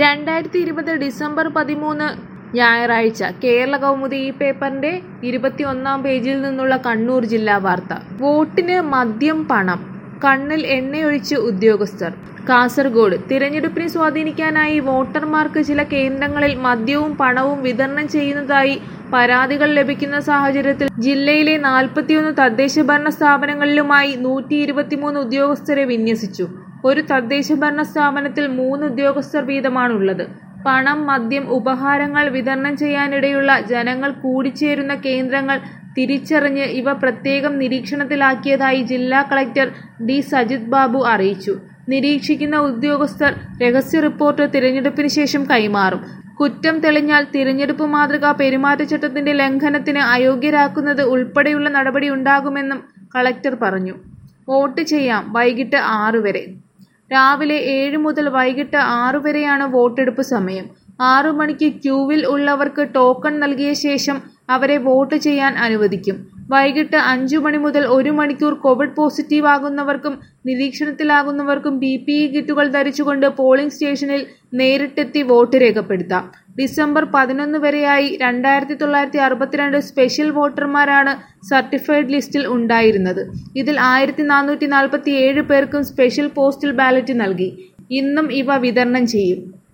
രണ്ടായിരത്തി ഇരുപത് ഡിസംബർ പതിമൂന്ന് ഞായറാഴ്ച കേരള കൗമുദി ഈ പേപ്പറിന്റെ ഇരുപത്തിയൊന്നാം പേജിൽ നിന്നുള്ള കണ്ണൂർ ജില്ലാ വാർത്ത വോട്ടിന് മദ്യം പണം കണ്ണിൽ എണ്ണയൊഴിച്ച് ഉദ്യോഗസ്ഥർ കാസർഗോഡ് തിരഞ്ഞെടുപ്പിനെ സ്വാധീനിക്കാനായി വോട്ടർമാർക്ക് ചില കേന്ദ്രങ്ങളിൽ മദ്യവും പണവും വിതരണം ചെയ്യുന്നതായി പരാതികൾ ലഭിക്കുന്ന സാഹചര്യത്തിൽ ജില്ലയിലെ നാൽപ്പത്തിയൊന്ന് തദ്ദേശ ഭരണ സ്ഥാപനങ്ങളിലുമായി നൂറ്റി ഇരുപത്തിമൂന്ന് ഉദ്യോഗസ്ഥരെ വിന്യസിച്ചു ഒരു തദ്ദേശ ഭരണ സ്ഥാപനത്തിൽ മൂന്ന് ഉദ്യോഗസ്ഥർ വീതമാണുള്ളത് പണം മദ്യം ഉപഹാരങ്ങൾ വിതരണം ചെയ്യാനിടയുള്ള ജനങ്ങൾ കൂടിച്ചേരുന്ന കേന്ദ്രങ്ങൾ തിരിച്ചറിഞ്ഞ് ഇവ പ്രത്യേകം നിരീക്ഷണത്തിലാക്കിയതായി ജില്ലാ കളക്ടർ ഡി സജിത് ബാബു അറിയിച്ചു നിരീക്ഷിക്കുന്ന ഉദ്യോഗസ്ഥർ രഹസ്യ റിപ്പോർട്ട് തിരഞ്ഞെടുപ്പിന് ശേഷം കൈമാറും കുറ്റം തെളിഞ്ഞാൽ തിരഞ്ഞെടുപ്പ് മാതൃകാ പെരുമാറ്റച്ചട്ടത്തിന്റെ ലംഘനത്തിന് അയോഗ്യരാക്കുന്നത് ഉൾപ്പെടെയുള്ള നടപടി ഉണ്ടാകുമെന്നും കളക്ടർ പറഞ്ഞു വോട്ട് ചെയ്യാം വൈകിട്ട് ആറ് വരെ രാവിലെ ഏഴ് മുതൽ വൈകിട്ട് ആറു വരെയാണ് വോട്ടെടുപ്പ് സമയം ആറു മണിക്ക് ക്യൂവിൽ ഉള്ളവർക്ക് ടോക്കൺ നൽകിയ ശേഷം അവരെ വോട്ട് ചെയ്യാൻ അനുവദിക്കും വൈകിട്ട് അഞ്ചു മണി മുതൽ ഒരു മണിക്കൂർ കോവിഡ് പോസിറ്റീവ് ആകുന്നവർക്കും നിരീക്ഷണത്തിലാകുന്നവർക്കും ബി പി ഇ കിറ്റുകൾ ധരിച്ചുകൊണ്ട് പോളിംഗ് സ്റ്റേഷനിൽ നേരിട്ടെത്തി വോട്ട് രേഖപ്പെടുത്താം ഡിസംബർ പതിനൊന്ന് വരെയായി രണ്ടായിരത്തി തൊള്ളായിരത്തി അറുപത്തിരണ്ട് സ്പെഷ്യൽ വോട്ടർമാരാണ് സർട്ടിഫൈഡ് ലിസ്റ്റിൽ ഉണ്ടായിരുന്നത് ഇതിൽ ആയിരത്തി നാനൂറ്റി നാൽപ്പത്തി ഏഴ് പേർക്കും സ്പെഷ്യൽ പോസ്റ്റൽ ബാലറ്റ് നൽകി ഇന്നും ഇവ വിതരണം ചെയ്യും